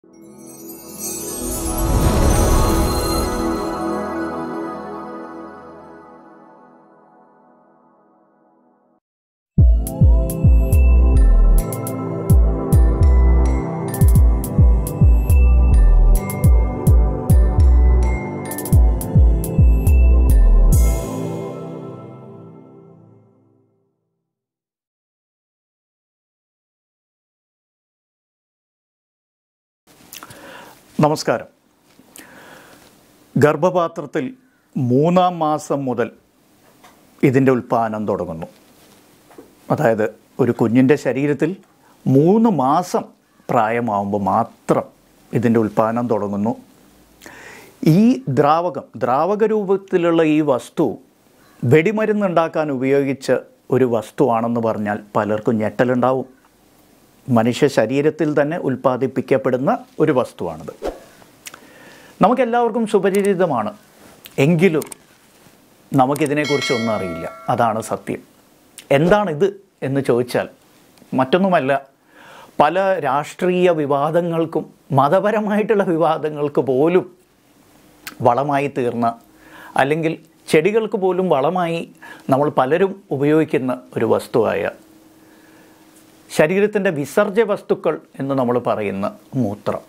നമസ്കാരം ഗർഭപാത്രത്തിൽ മൂന്നാം മാസം മുതൽ ഇതിൻ്റെ ഉൽപ്പാദനം തുടങ്ങുന്നു അതായത് ഒരു കുഞ്ഞിൻ്റെ ശരീരത്തിൽ മൂന്ന് മാസം പ്രായമാവുമ്പോൾ മാത്രം ഇതിൻ്റെ ഉൽപ്പാദനം തുടങ്ങുന്നു ഈ ദ്രാവകം ദ്രാവക രൂപത്തിലുള്ള ഈ വസ്തു വെടിമരുന്നുണ്ടാക്കാൻ ഉപയോഗിച്ച ഒരു വസ്തുവാണെന്ന് പറഞ്ഞാൽ പലർക്കും ഞെട്ടലുണ്ടാവും മനുഷ്യ ശരീരത്തിൽ തന്നെ ഉൽപ്പാദിപ്പിക്കപ്പെടുന്ന ഒരു വസ്തുവാണിത് നമുക്കെല്ലാവർക്കും സുപരിചിതമാണ് എങ്കിലും നമുക്കിതിനെക്കുറിച്ചൊന്നും അറിയില്ല അതാണ് സത്യം എന്താണിത് എന്ന് ചോദിച്ചാൽ മറ്റൊന്നുമല്ല പല രാഷ്ട്രീയ വിവാദങ്ങൾക്കും മതപരമായിട്ടുള്ള വിവാദങ്ങൾക്ക് പോലും വളമായി തീർന്ന അല്ലെങ്കിൽ ചെടികൾക്ക് പോലും വളമായി നമ്മൾ പലരും ഉപയോഗിക്കുന്ന ഒരു വസ്തുവായ ശരീരത്തിൻ്റെ വിസർജ്യ വസ്തുക്കൾ എന്ന് നമ്മൾ പറയുന്ന മൂത്രം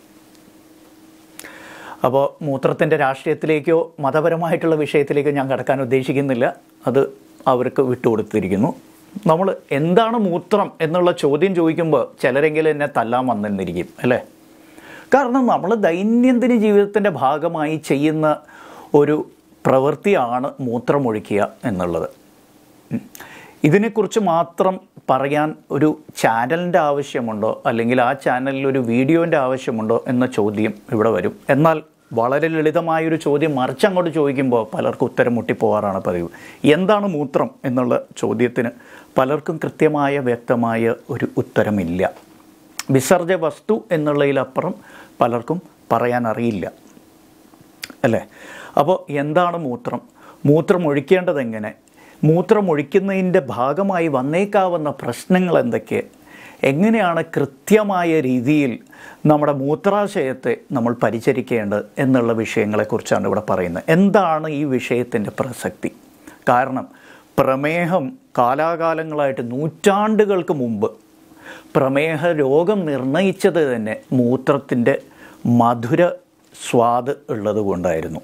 അപ്പോൾ മൂത്രത്തിൻ്റെ രാഷ്ട്രീയത്തിലേക്കോ മതപരമായിട്ടുള്ള വിഷയത്തിലേക്കോ ഞാൻ കടക്കാൻ ഉദ്ദേശിക്കുന്നില്ല അത് അവർക്ക് വിട്ടുകൊടുത്തിരിക്കുന്നു നമ്മൾ എന്താണ് മൂത്രം എന്നുള്ള ചോദ്യം ചോദിക്കുമ്പോൾ ചിലരെങ്കിലും എന്നെ തല്ലാൻ വന്നിരിക്കും അല്ലേ കാരണം നമ്മൾ ദൈനംദിന ജീവിതത്തിൻ്റെ ഭാഗമായി ചെയ്യുന്ന ഒരു പ്രവൃത്തിയാണ് മൂത്രമൊഴിക്കുക എന്നുള്ളത് ഉം. ഇതിനെക്കുറിച്ച് മാത്രം പറയാൻ ഒരു ചാനലിൻ്റെ ആവശ്യമുണ്ടോ അല്ലെങ്കിൽ ആ ചാനലിൽ ഒരു വീഡിയോൻ്റെ ആവശ്യമുണ്ടോ എന്ന ചോദ്യം ഇവിടെ വരും എന്നാൽ വളരെ ലളിതമായൊരു ചോദ്യം മറിച്ചങ്ങോട്ട് ചോദിക്കുമ്പോൾ പലർക്കും ഉത്തരം മുട്ടിപ്പോവാറാണ് പതിവ് എന്താണ് മൂത്രം എന്നുള്ള ചോദ്യത്തിന് പലർക്കും കൃത്യമായ വ്യക്തമായ ഒരു ഉത്തരമില്ല വിസർജ്യ വസ്തു എന്നുള്ളതിലപ്പുറം പലർക്കും പറയാൻ അറിയില്ല അല്ലേ അപ്പോൾ എന്താണ് മൂത്രം മൂത്രം ഒഴിക്കേണ്ടത് എങ്ങനെ മൂത്രം ഒഴിക്കുന്നതിൻ്റെ ഭാഗമായി വന്നേക്കാവുന്ന പ്രശ്നങ്ങൾ എന്തൊക്കെ എങ്ങനെയാണ് കൃത്യമായ രീതിയിൽ നമ്മുടെ മൂത്രാശയത്തെ നമ്മൾ പരിചരിക്കേണ്ടത് എന്നുള്ള വിഷയങ്ങളെക്കുറിച്ചാണ് ഇവിടെ പറയുന്നത് എന്താണ് ഈ വിഷയത്തിൻ്റെ പ്രസക്തി കാരണം പ്രമേഹം കാലാകാലങ്ങളായിട്ട് നൂറ്റാണ്ടുകൾക്ക് മുമ്പ് പ്രമേഹ രോഗം നിർണയിച്ചത് തന്നെ മൂത്രത്തിൻ്റെ മധുര സ്വാദ് ഉള്ളത് കൊണ്ടായിരുന്നു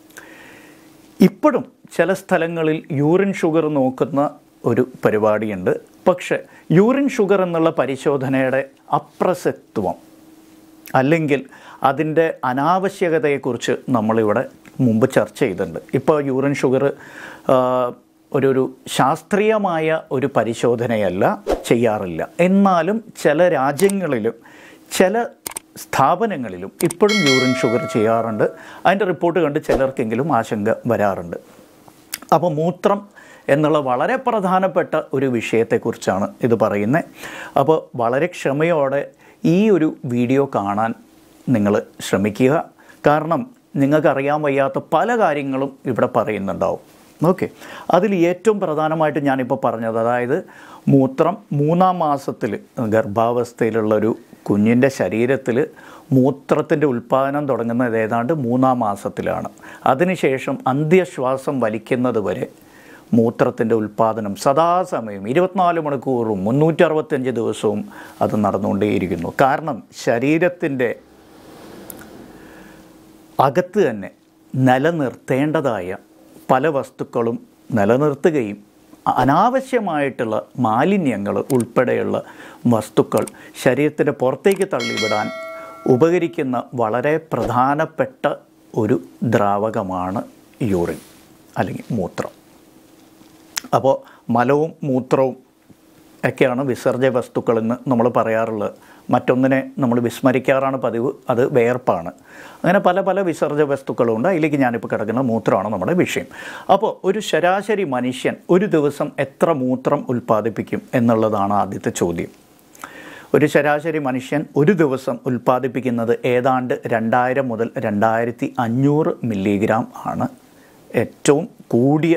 ഇപ്പോഴും ചില സ്ഥലങ്ങളിൽ യൂറിൻ ഷുഗർ നോക്കുന്ന ഒരു പരിപാടിയുണ്ട് പക്ഷെ യൂറിൻ ഷുഗർ എന്നുള്ള പരിശോധനയുടെ അപ്രസക്ത്വം അല്ലെങ്കിൽ അതിൻ്റെ അനാവശ്യകതയെക്കുറിച്ച് നമ്മളിവിടെ മുമ്പ് ചർച്ച ചെയ്തിട്ടുണ്ട് ഇപ്പോൾ യൂറിൻ ഷുഗർ ഒരു ഒരു ശാസ്ത്രീയമായ ഒരു പരിശോധനയല്ല ചെയ്യാറില്ല എന്നാലും ചില രാജ്യങ്ങളിലും ചില സ്ഥാപനങ്ങളിലും ഇപ്പോഴും യൂറിൻ ഷുഗർ ചെയ്യാറുണ്ട് അതിൻ്റെ റിപ്പോർട്ട് കണ്ട് ചിലർക്കെങ്കിലും ആശങ്ക വരാറുണ്ട് അപ്പോൾ മൂത്രം എന്നുള്ള വളരെ പ്രധാനപ്പെട്ട ഒരു വിഷയത്തെക്കുറിച്ചാണ് ഇത് പറയുന്നത് അപ്പോൾ വളരെ ക്ഷമയോടെ ഈ ഒരു വീഡിയോ കാണാൻ നിങ്ങൾ ശ്രമിക്കുക കാരണം നിങ്ങൾക്കറിയാൻ വയ്യാത്ത പല കാര്യങ്ങളും ഇവിടെ പറയുന്നുണ്ടാവും ഓക്കെ അതിൽ ഏറ്റവും പ്രധാനമായിട്ട് ഞാനിപ്പോൾ പറഞ്ഞത് അതായത് മൂത്രം മൂന്നാം മാസത്തിൽ ഗർഭാവസ്ഥയിലുള്ളൊരു കുഞ്ഞിൻ്റെ ശരീരത്തിൽ മൂത്രത്തിൻ്റെ ഉൽപ്പാദനം തുടങ്ങുന്നത് ഏതാണ്ട് മൂന്നാം മാസത്തിലാണ് അതിനുശേഷം അന്ത്യശ്വാസം വലിക്കുന്നത് വരെ മൂത്രത്തിൻ്റെ ഉൽപ്പാദനം സദാസമയം ഇരുപത്തിനാല് മണിക്കൂറും മുന്നൂറ്റി അറുപത്തഞ്ച് ദിവസവും അത് നടന്നുകൊണ്ടേയിരിക്കുന്നു കാരണം ശരീരത്തിൻ്റെ അകത്ത് തന്നെ നിലനിർത്തേണ്ടതായ പല വസ്തുക്കളും നിലനിർത്തുകയും അനാവശ്യമായിട്ടുള്ള മാലിന്യങ്ങൾ ഉൾപ്പെടെയുള്ള വസ്തുക്കൾ ശരീരത്തിൻ്റെ പുറത്തേക്ക് തള്ളിവിടാൻ ഉപകരിക്കുന്ന വളരെ പ്രധാനപ്പെട്ട ഒരു ദ്രാവകമാണ് യൂറിൻ അല്ലെങ്കിൽ മൂത്രം അപ്പോൾ മലവും മൂത്രവും ഒക്കെയാണ് വിസർജ്യ വസ്തുക്കളെന്ന് നമ്മൾ പറയാറുള്ളത് മറ്റൊന്നിനെ നമ്മൾ വിസ്മരിക്കാറാണ് പതിവ് അത് വേർപ്പാണ് അങ്ങനെ പല പല വിസർജ്യ വസ്തുക്കളുണ്ട് അതിലേക്ക് ഞാനിപ്പോൾ കിടക്കുന്ന മൂത്രമാണ് നമ്മുടെ വിഷയം അപ്പോൾ ഒരു ശരാശരി മനുഷ്യൻ ഒരു ദിവസം എത്ര മൂത്രം ഉൽപ്പാദിപ്പിക്കും എന്നുള്ളതാണ് ആദ്യത്തെ ചോദ്യം ഒരു ശരാശരി മനുഷ്യൻ ഒരു ദിവസം ഉൽപ്പാദിപ്പിക്കുന്നത് ഏതാണ്ട് രണ്ടായിരം മുതൽ രണ്ടായിരത്തി അഞ്ഞൂറ് മില്ലിഗ്രാം ആണ് ഏറ്റവും കൂടിയ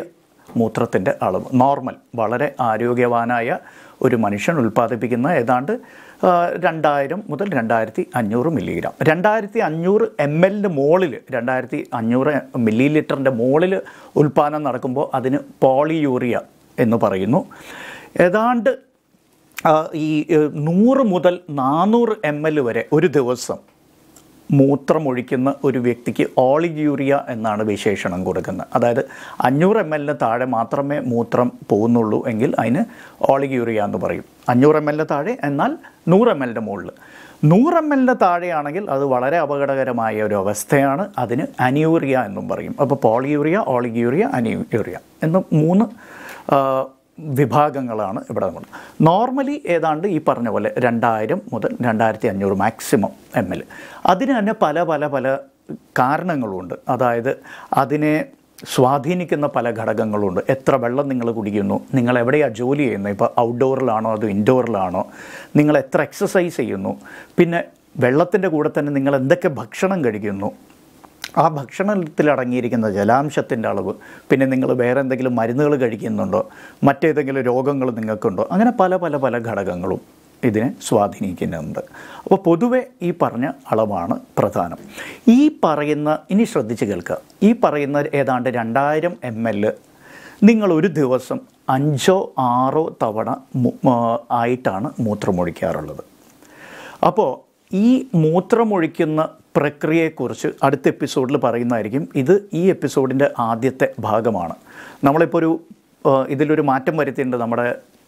മൂത്രത്തിൻ്റെ അളവ് നോർമൽ വളരെ ആരോഗ്യവാനായ ഒരു മനുഷ്യൻ ഉൽപ്പാദിപ്പിക്കുന്ന ഏതാണ്ട് രണ്ടായിരം മുതൽ രണ്ടായിരത്തി അഞ്ഞൂറ് മില്ലിഗ്രാം രണ്ടായിരത്തി അഞ്ഞൂറ് എം എല്ലിൻ്റെ മുകളിൽ രണ്ടായിരത്തി അഞ്ഞൂറ് മില്ലി ലിറ്ററിൻ്റെ മുകളിൽ ഉൽപ്പാദനം നടക്കുമ്പോൾ അതിന് പോളിയൂറിയ എന്ന് പറയുന്നു ഏതാണ്ട് ആ, ഈ ഏഹ്, നൂറ് മുതൽ നാനൂറ് എം എൽ വരെ ഒരു ദിവസം മൂത്രമൊഴിക്കുന്ന ഒരു വ്യക്തിക്ക് ഓളിഗ്യൂറിയ എന്നാണ് വിശേഷണം കൊടുക്കുന്നത് അതായത് അഞ്ഞൂറ് എം എല്ലിന് താഴെ മാത്രമേ മൂത്രം പോകുന്നുള്ളൂ എങ്കിൽ അതിന് ഓളിഗ്യൂറിയ എന്ന് പറയും അഞ്ഞൂറ് എം എല്ലിന് താഴെ എന്നാൽ നൂറ് എം എല്ലിൻ്റെ മുകളിൽ നൂറ് എം എല്ലിന് താഴെയാണെങ്കിൽ അത് വളരെ അപകടകരമായ ഒരു അവസ്ഥയാണ് അതിന് അനിയൂറിയ എന്നും പറയും അപ്പോൾ പോളിയൂറിയ ഓളിഗ്യൂറിയ അനിയൂറിയ എന്ന് മൂന്ന് ആ, വിഭാഗങ്ങളാണ് ഇവിടെ നമ്മൾ നോർമലി ഏതാണ്ട് ഈ പറഞ്ഞ പോലെ രണ്ടായിരം മുതൽ രണ്ടായിരത്തി അഞ്ഞൂറ് മാക്സിമം എം എൽ അതിന് തന്നെ പല പല പല കാരണങ്ങളുണ്ട് അതായത് അതിനെ സ്വാധീനിക്കുന്ന പല ഘടകങ്ങളുണ്ട് എത്ര വെള്ളം നിങ്ങൾ കുടിക്കുന്നു നിങ്ങൾ എവിടെയാണ് ജോലി ചെയ്യുന്നത് ഇപ്പോൾ ഔട്ട്ഡോറിലാണോ അതോ ഇൻഡോറിലാണോ നിങ്ങൾ എത്ര എക്സസൈസ് ചെയ്യുന്നു പിന്നെ വെള്ളത്തിൻ്റെ കൂടെ തന്നെ നിങ്ങൾ എന്തൊക്കെ ഭക്ഷണം കഴിക്കുന്നു ആ ഭക്ഷണത്തിൽ അടങ്ങിയിരിക്കുന്ന ജലാംശത്തിൻ്റെ അളവ് പിന്നെ നിങ്ങൾ വേറെ എന്തെങ്കിലും മരുന്നുകൾ കഴിക്കുന്നുണ്ടോ മറ്റേതെങ്കിലും രോഗങ്ങൾ നിങ്ങൾക്കുണ്ടോ അങ്ങനെ പല പല പല ഘടകങ്ങളും ഇതിനെ സ്വാധീനിക്കുന്നുണ്ട് അപ്പോൾ പൊതുവെ ഈ പറഞ്ഞ അളവാണ് പ്രധാനം ഈ പറയുന്ന ഇനി ശ്രദ്ധിച്ച് കേൾക്കുക ഈ പറയുന്ന ഏതാണ്ട് രണ്ടായിരം എം എൽ നിങ്ങൾ ഒരു ദിവസം അഞ്ചോ ആറോ തവണ മു- ആ, ആയിട്ടാണ് മൂത്രമൊഴിക്കാറുള്ളത് അപ്പോൾ ഈ മൂത്രമൊഴിക്കുന്ന പ്രക്രിയയെക്കുറിച്ച് അടുത്ത എപ്പിസോഡിൽ പറയുന്നതായിരിക്കും ഇത് ഈ എപ്പിസോഡിൻ്റെ ആദ്യത്തെ ഭാഗമാണ് നമ്മളിപ്പോൾ ഒരു ആ, ഇതിലൊരു മാറ്റം വരുത്തിയിട്ടുണ്ട് നമ്മുടെ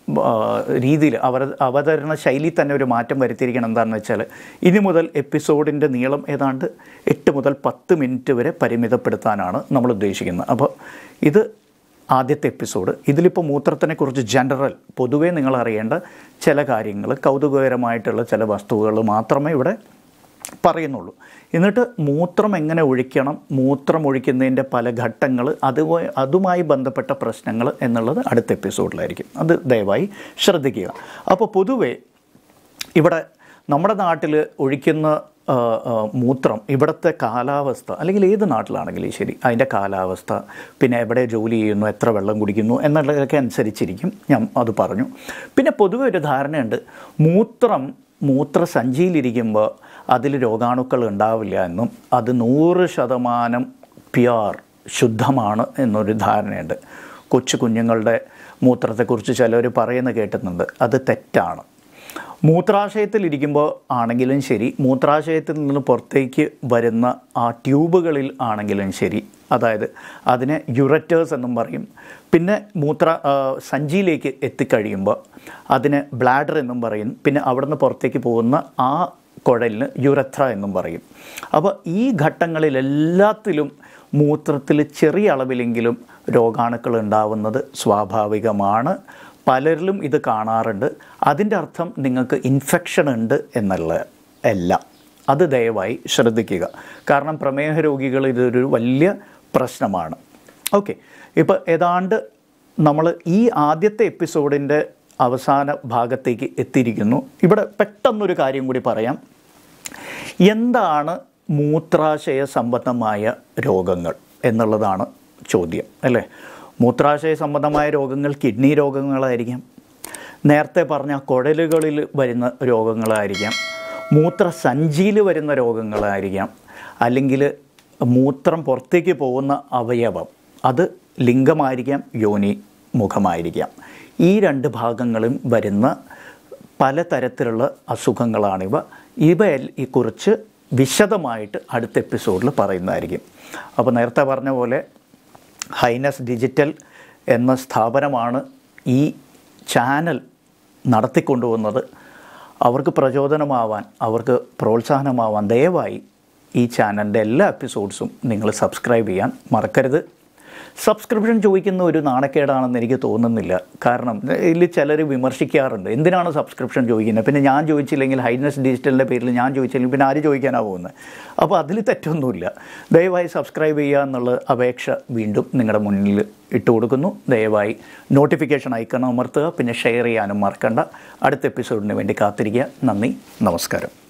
രീതിയിൽ അവർ അവതരണ ശൈലി തന്നെ ഒരു മാറ്റം വരുത്തിയിരിക്കണം എന്താണെന്ന് വെച്ചാൽ ഇനി മുതൽ എപ്പിസോഡിൻ്റെ നീളം ഏതാണ്ട് എട്ട് മുതൽ പത്ത് മിനിറ്റ് വരെ പരിമിതപ്പെടുത്താനാണ് നമ്മൾ ഉദ്ദേശിക്കുന്നത് അപ്പോൾ ഇത് ആദ്യത്തെ എപ്പിസോഡ് ഇതിലിപ്പോൾ മൂത്രത്തിനെക്കുറിച്ച് ജനറൽ പൊതുവേ നിങ്ങൾ അറിയേണ്ട ചില കാര്യങ്ങൾ കൗതുകകരമായിട്ടുള്ള ചില വസ്തുക്കൾ മാത്രമേ ഇവിടെ പറയുന്നുള്ളൂ എന്നിട്ട് മൂത്രം എങ്ങനെ ഒഴിക്കണം മൂത്രം ഒഴിക്കുന്നതിൻ്റെ പല ഘട്ടങ്ങൾ അതുമായി അതുമായി ബന്ധപ്പെട്ട പ്രശ്നങ്ങൾ എന്നുള്ളത് അടുത്ത എപ്പിസോഡിലായിരിക്കും അത് ദയവായി ശ്രദ്ധിക്കുക അപ്പോൾ പൊതുവേ ഇവിടെ നമ്മുടെ നാട്ടിൽ ഒഴിക്കുന്ന ആ, ആ, മൂത്രം ഇവിടുത്തെ കാലാവസ്ഥ അല്ലെങ്കിൽ ഏത് നാട്ടിലാണെങ്കിലും ശരി അതിൻ്റെ കാലാവസ്ഥ പിന്നെ എവിടെ ജോലി ചെയ്യുന്നു എത്ര വെള്ളം കുടിക്കുന്നു എന്നുള്ളതൊക്കെ അനുസരിച്ചിരിക്കും ഞാൻ അത് പറഞ്ഞു പിന്നെ പൊതുവെ ഒരു ധാരണയുണ്ട് മൂത്രം മൂത്രസഞ്ചിയിലിരിക്കുമ്പോൾ അതിൽ രോഗാണുക്കൾ ഉണ്ടാവില്ല എന്നും അത് നൂറ് ശതമാനം പ്യുവർ ശുദ്ധമാണ് എന്നൊരു ധാരണയുണ്ട് കൊച്ചു കുഞ്ഞുങ്ങളുടെ മൂത്രത്തെക്കുറിച്ച് ചിലർ പറയുന്നത് കേട്ടിട്ടുണ്ട് അത് തെറ്റാണ് മൂത്രാശയത്തിലിരിക്കുമ്പോൾ ആണെങ്കിലും ശരി മൂത്രാശയത്തിൽ നിന്ന് പുറത്തേക്ക് വരുന്ന ആ ട്യൂബുകളിൽ ആണെങ്കിലും ശരി അതായത് അതിനെ യുററ്റേഴ്സ് എന്നും പറയും പിന്നെ മൂത്ര ആ, സഞ്ചിയിലേക്ക് എത്തിക്കഴിയുമ്പോൾ അതിനെ ബ്ലാഡർ എന്നും പറയും പിന്നെ അവിടുന്ന് പുറത്തേക്ക് പോകുന്ന ആ കുഴലിന് യുരത്ര എന്നും പറയും അപ്പോൾ ഈ ഘട്ടങ്ങളിലെല്ലാത്തിലും മൂത്രത്തിൽ ചെറിയ അളവിലെങ്കിലും രോഗാണുക്കൾ ഉണ്ടാവുന്നത് സ്വാഭാവികമാണ് പലരിലും ഇത് കാണാറുണ്ട് അതിൻ്റെ അർത്ഥം നിങ്ങൾക്ക് ഇൻഫെക്ഷൻ ഉണ്ട് എന്നുള്ള അല്ല അത് ദയവായി ശ്രദ്ധിക്കുക കാരണം പ്രമേഹ രോഗികൾ ഇതൊരു വലിയ പ്രശ്നമാണ് ഓക്കെ ഇപ്പോൾ ഏതാണ്ട് നമ്മൾ ഈ ആദ്യത്തെ എപ്പിസോഡിൻ്റെ അവസാന ഭാഗത്തേക്ക് എത്തിയിരിക്കുന്നു ഇവിടെ പെട്ടെന്നൊരു കാര്യം കൂടി പറയാം എന്താണ് മൂത്രാശയ സംബന്ധമായ രോഗങ്ങൾ എന്നുള്ളതാണ് ചോദ്യം അല്ലേ മൂത്രാശയ സംബന്ധമായ രോഗങ്ങൾ കിഡ്നി രോഗങ്ങളായിരിക്കാം നേരത്തെ പറഞ്ഞ കുഴലുകളിൽ വരുന്ന രോഗങ്ങളായിരിക്കാം മൂത്രസഞ്ചിയിൽ വരുന്ന രോഗങ്ങളായിരിക്കാം അല്ലെങ്കിൽ മൂത്രം പുറത്തേക്ക് പോകുന്ന അവയവം അത് ലിംഗമായിരിക്കാം യോനി മുഖമായിരിക്കാം ഈ രണ്ട് ഭാഗങ്ങളും വരുന്ന പലതരത്തിലുള്ള അസുഖങ്ങളാണിവ ഇവയെ കുറിച്ച് വിശദമായിട്ട് അടുത്ത എപ്പിസോഡിൽ പറയുന്നതായിരിക്കും അപ്പോൾ നേരത്തെ പറഞ്ഞ പോലെ ഹൈനസ് ഡിജിറ്റൽ എന്ന സ്ഥാപനമാണ് ഈ ചാനൽ നടത്തിക്കൊണ്ടുപോകുന്നത് അവർക്ക് പ്രചോദനമാവാൻ അവർക്ക് പ്രോത്സാഹനമാവാൻ ദയവായി ഈ ചാനലിൻ്റെ എല്ലാ എപ്പിസോഡ്സും നിങ്ങൾ സബ്സ്ക്രൈബ് ചെയ്യാൻ മറക്കരുത് സബ്സ്ക്രിപ്ഷൻ ചോദിക്കുന്ന ഒരു നാണക്കേടാണെന്ന് എനിക്ക് തോന്നുന്നില്ല കാരണം ഇതിൽ ചിലർ വിമർശിക്കാറുണ്ട് എന്തിനാണ് സബ്സ്ക്രിപ്ഷൻ ചോദിക്കുന്നത് പിന്നെ ഞാൻ ചോദിച്ചില്ലെങ്കിൽ ഹൈനസ് ഡിജിറ്റലിൻ്റെ പേരിൽ ഞാൻ ചോദിച്ചില്ലെങ്കിൽ പിന്നെ ആര് ചോദിക്കാനാ പോകുന്നത് അപ്പോൾ അതിൽ തെറ്റൊന്നുമില്ല ദയവായി സബ്സ്ക്രൈബ് ചെയ്യുക എന്നുള്ള അപേക്ഷ വീണ്ടും നിങ്ങളുടെ മുന്നിൽ ഇട്ട് കൊടുക്കുന്നു ദയവായി നോട്ടിഫിക്കേഷൻ ഐക്കൺ അമർത്തുക പിന്നെ ഷെയർ ചെയ്യാനും മറക്കണ്ട അടുത്ത എപ്പിസോഡിന് വേണ്ടി കാത്തിരിക്കുക നന്ദി നമസ്കാരം